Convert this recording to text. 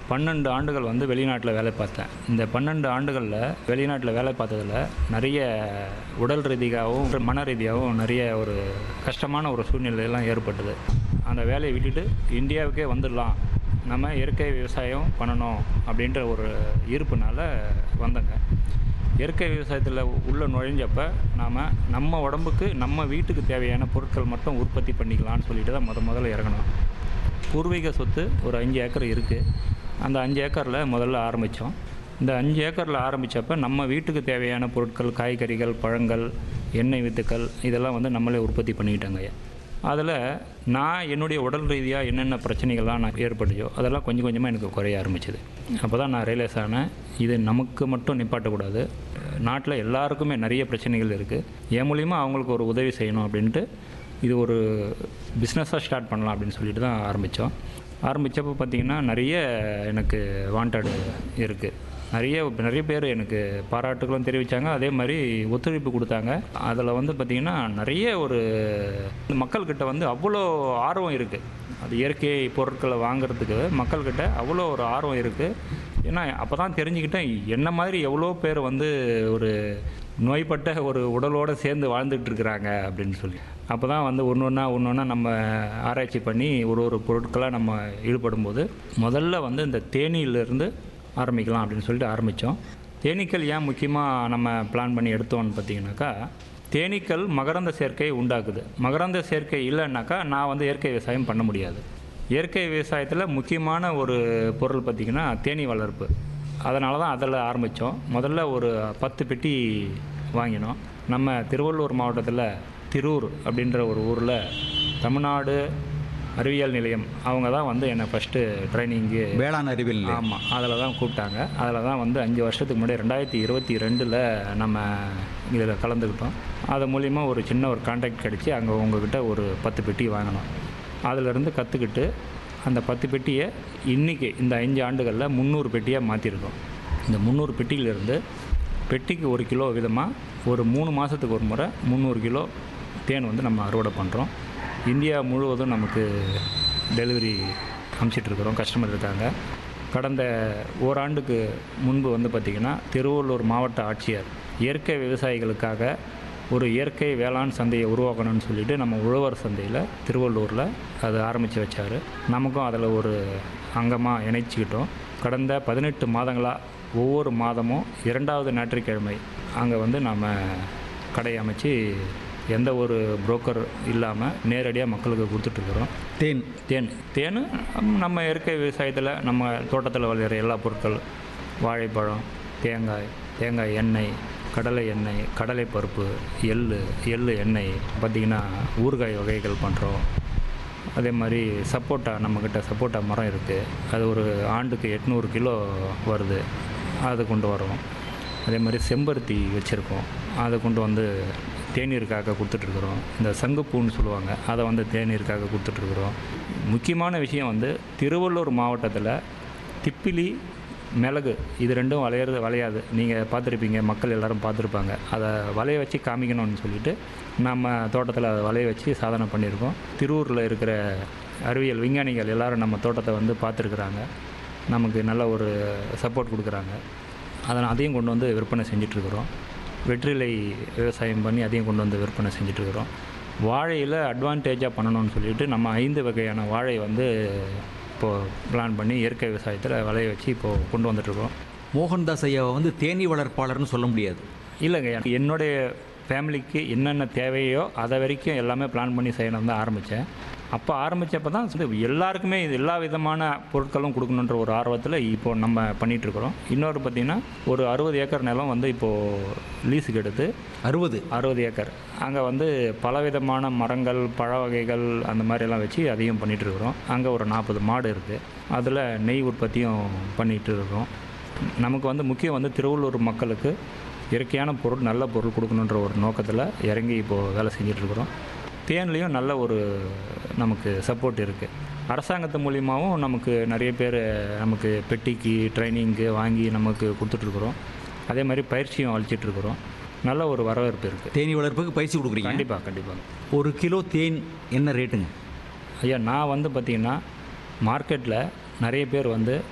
பன்னெண்டு ஆண்டுகள் வந்து வெளிநாட்டில் வேலை பார்த்தேன் இந்த பன்னெண்டு ஆண்டுகளில் வெளிநாட்டில் வேலை பார்த்ததில் நிறைய உடல் ரீதியாகவும் மன ரீதியாகவும் நிறைய ஒரு கஷ்டமான ஒரு சூழ்நிலையெல்லாம் ஏற்பட்டது அந்த வேலையை விட்டுட்டு இந்தியாவுக்கே வந்துடலாம் நம்ம இயற்கை விவசாயம் பண்ணணும் அப்படின்ற ஒரு ஈர்ப்புனால வந்தேங்க இயற்கை விவசாயத்தில் உள்ள நுழைஞ்சப்ப நாம் நம்ம உடம்புக்கு நம்ம வீட்டுக்கு தேவையான பொருட்கள் மட்டும் உற்பத்தி பண்ணிக்கலாம்னு சொல்லிட்டு தான் முத முதல்ல இறங்கணும் பூர்வீக சொத்து ஒரு அஞ்சு ஏக்கர் இருக்குது அந்த அஞ்சு ஏக்கரில் முதல்ல ஆரம்பித்தோம் இந்த அஞ்சு ஏக்கரில் ஆரம்பித்தப்ப நம்ம வீட்டுக்கு தேவையான பொருட்கள் காய்கறிகள் பழங்கள் எண்ணெய் வித்துக்கள் இதெல்லாம் வந்து நம்மளே உற்பத்தி பண்ணிக்கிட்டாங்க அதில் நான் என்னுடைய உடல் ரீதியாக என்னென்ன பிரச்சனைகள்லாம் நான் ஏற்பட்டுச்சோ அதெல்லாம் கொஞ்சம் கொஞ்சமாக எனக்கு குறைய ஆரம்பிச்சது அப்போ தான் நான் ரியலைஸ் ஆனேன் இது நமக்கு மட்டும் நிப்பாட்டக்கூடாது நாட்டில் எல்லாருக்குமே நிறைய பிரச்சனைகள் இருக்குது என் மூலிமா அவங்களுக்கு ஒரு உதவி செய்யணும் அப்படின்ட்டு இது ஒரு பிஸ்னஸாக ஸ்டார்ட் பண்ணலாம் அப்படின்னு சொல்லிட்டு தான் ஆரம்பித்தோம் ஆரம்பித்தப்போ பார்த்திங்கன்னா நிறைய எனக்கு வாண்டட் இருக்குது நிறைய நிறைய பேர் எனக்கு பாராட்டுகளும் தெரிவித்தாங்க அதே மாதிரி ஒத்துழைப்பு கொடுத்தாங்க அதில் வந்து பார்த்திங்கன்னா நிறைய ஒரு மக்கள்கிட்ட வந்து அவ்வளோ ஆர்வம் இருக்குது அது இயற்கை பொருட்களை வாங்குறதுக்கு மக்கள்கிட்ட அவ்வளோ ஒரு ஆர்வம் இருக்குது ஏன்னா அப்போ தான் தெரிஞ்சுக்கிட்டேன் என்ன மாதிரி எவ்வளோ பேர் வந்து ஒரு நோய்பட்ட ஒரு உடலோடு சேர்ந்து வாழ்ந்துட்டு இருக்கிறாங்க அப்படின்னு சொல்லி அப்போ தான் வந்து ஒன்று ஒன்றா ஒன்று ஒன்றா நம்ம ஆராய்ச்சி பண்ணி ஒரு ஒரு பொருட்களாக நம்ம ஈடுபடும்போது முதல்ல வந்து இந்த தேனியிலிருந்து ஆரம்பிக்கலாம் அப்படின்னு சொல்லிட்டு ஆரம்பித்தோம் தேனீக்கள் ஏன் முக்கியமாக நம்ம பிளான் பண்ணி எடுத்தோம்னு பார்த்தீங்கன்னாக்கா தேனீக்கள் மகரந்த சேர்க்கை உண்டாக்குது மகரந்த சேர்க்கை இல்லைன்னாக்கா நான் வந்து இயற்கை விவசாயம் பண்ண முடியாது இயற்கை விவசாயத்தில் முக்கியமான ஒரு பொருள் பார்த்திங்கன்னா தேனீ வளர்ப்பு அதனால தான் அதில் ஆரம்பித்தோம் முதல்ல ஒரு பத்து பெட்டி வாங்கினோம் நம்ம திருவள்ளூர் மாவட்டத்தில் திருவூர் அப்படின்ற ஒரு ஊரில் தமிழ்நாடு அறிவியல் நிலையம் அவங்க தான் வந்து என்னை ஃபஸ்ட்டு ட்ரைனிங்கு வேளாண் அறிவியல் நிலையம். ஆமாம் அதில் தான் கூப்பிட்டாங்க அதில் தான் வந்து அஞ்சு வருஷத்துக்கு முன்னாடி ரெண்டாயிரத்தி இருபத்தி ரெண்டில் நம்ம இதில் கலந்துக்கிட்டோம் அது மூலிமா ஒரு சின்ன ஒரு கான்டாக்ட் கிடச்சி அங்கே உங்ககிட்ட ஒரு பத்து பெட்டி வாங்கினோம் அதிலிருந்து கற்றுக்கிட்டு அந்த பத்து பெட்டியை இன்றைக்கி இந்த அஞ்சு ஆண்டுகளில் முந்நூறு பெட்டியாக மாற்றிருக்கோம் இந்த முந்நூறு பெட்டியிலிருந்து பெட்டிக்கு ஒரு கிலோ விதமாக ஒரு மூணு மாதத்துக்கு ஒரு முறை முந்நூறு கிலோ தேன் வந்து நம்ம அறுவடை பண்ணுறோம் இந்தியா முழுவதும் நமக்கு டெலிவரி அனுப்பிச்சிட்ருக்குறோம் கஸ்டமர் இருக்காங்க கடந்த ஓராண்டுக்கு முன்பு வந்து பார்த்திங்கன்னா திருவள்ளூர் மாவட்ட ஆட்சியர் இயற்கை விவசாயிகளுக்காக ஒரு இயற்கை வேளாண் சந்தையை உருவாக்கணும்னு சொல்லிட்டு நம்ம உழவர் சந்தையில் திருவள்ளூரில் அது ஆரம்பித்து வச்சார் நமக்கும் அதில் ஒரு அங்கமாக இணைச்சிக்கிட்டோம் கடந்த பதினெட்டு மாதங்களாக ஒவ்வொரு மாதமும் இரண்டாவது ஞாயிற்றுக்கிழமை அங்கே வந்து நம்ம கடை அமைச்சு எந்த ஒரு புரோக்கர் இல்லாமல் நேரடியாக மக்களுக்கு கொடுத்துட்ருக்குறோம் தேன் தேன் தேன் நம்ம இயற்கை விவசாயத்தில் நம்ம தோட்டத்தில் விளையிற எல்லா பொருட்கள் வாழைப்பழம் தேங்காய் தேங்காய் எண்ணெய் கடலை எண்ணெய் கடலை பருப்பு எள்ளு எள்ளு எண்ணெய் பார்த்திங்கன்னா ஊறுகாய் வகைகள் பண்ணுறோம் அதே மாதிரி சப்போட்டா நம்மக்கிட்ட சப்போட்டா மரம் இருக்குது அது ஒரு ஆண்டுக்கு எட்நூறு கிலோ வருது அது கொண்டு வரோம் அதே மாதிரி செம்பருத்தி வச்சுருக்கோம் அதை கொண்டு வந்து தேநீருக்காக கொடுத்துட்ருக்குறோம் இந்த சங்குப்பூன்னு சொல்லுவாங்க அதை வந்து தேநீருக்காக கொடுத்துட்ருக்குறோம் முக்கியமான விஷயம் வந்து திருவள்ளூர் மாவட்டத்தில் திப்பிலி மிளகு இது ரெண்டும் வளையிறது வளையாது நீங்கள் பார்த்துருப்பீங்க மக்கள் எல்லாரும் பார்த்துருப்பாங்க அதை வளைய வச்சு காமிக்கணும்னு சொல்லிட்டு நம்ம தோட்டத்தில் அதை வளைய வச்சு சாதனை பண்ணியிருக்கோம் திருவூரில் இருக்கிற அறிவியல் விஞ்ஞானிகள் எல்லாரும் நம்ம தோட்டத்தை வந்து பார்த்துருக்குறாங்க நமக்கு நல்ல ஒரு சப்போர்ட் கொடுக்குறாங்க அதனால் அதையும் கொண்டு வந்து விற்பனை செஞ்சிட்ருக்குறோம் வெற்றிலை விவசாயம் பண்ணி அதையும் கொண்டு வந்து விற்பனை செஞ்சிட்ருக்குறோம் வாழையில் அட்வான்டேஜாக பண்ணணும்னு சொல்லிட்டு நம்ம ஐந்து வகையான வாழை வந்து இப்போது பிளான் பண்ணி இயற்கை விவசாயத்தில் விளைய வச்சு இப்போது கொண்டு வந்துட்ருக்கோம் மோகன்தாஸ் ஐயாவை வந்து தேனீ வளர்ப்பாளர்னு சொல்ல முடியாது இல்லைங்க எனக்கு என்னுடைய ஃபேமிலிக்கு என்னென்ன தேவையோ அதை வரைக்கும் எல்லாமே பிளான் பண்ணி செய்யணும் தான் ஆரம்பித்தேன் அப்போ ஆரம்பித்தப்போ தான் வந்து எல்லாருக்குமே இது எல்லா விதமான பொருட்களும் கொடுக்கணுன்ற ஒரு ஆர்வத்தில் இப்போது நம்ம பண்ணிகிட்ருக்குறோம் இன்னொரு பார்த்திங்கன்னா ஒரு அறுபது ஏக்கர் நிலம் வந்து இப்போது லீஸுக்கு எடுத்து அறுபது அறுபது ஏக்கர் அங்கே வந்து பலவிதமான மரங்கள் பழ வகைகள் அந்த மாதிரியெல்லாம் வச்சு அதையும் பண்ணிகிட்டு இருக்கிறோம் அங்கே ஒரு நாற்பது மாடு இருக்குது அதில் நெய் உற்பத்தியும் பண்ணிகிட்டு இருக்கிறோம் நமக்கு வந்து முக்கியம் வந்து திருவள்ளூர் மக்களுக்கு இயற்கையான பொருள் நல்ல பொருள் கொடுக்கணுன்ற ஒரு நோக்கத்தில் இறங்கி இப்போது வேலை செஞ்சிட்ருக்குறோம் தேன்லேயும் நல்ல ஒரு நமக்கு சப்போர்ட் இருக்குது அரசாங்கத்து மூலியமாகவும் நமக்கு நிறைய பேர் நமக்கு பெட்டிக்கு ட்ரைனிங்க்கு வாங்கி நமக்கு கொடுத்துட்ருக்குறோம் அதே மாதிரி பயிற்சியும் அளிச்சிட்ருக்குறோம் நல்ல ஒரு வரவேற்பு இருக்குது தேனீ வளர்ப்புக்கு பயிற்சி கொடுக்குறீங்க கண்டிப்பாக கண்டிப்பாக ஒரு கிலோ தேன் என்ன ரேட்டுங்க ஐயா நான் வந்து பார்த்திங்கன்னா மார்க்கெட்டில் நிறைய பேர் வந்து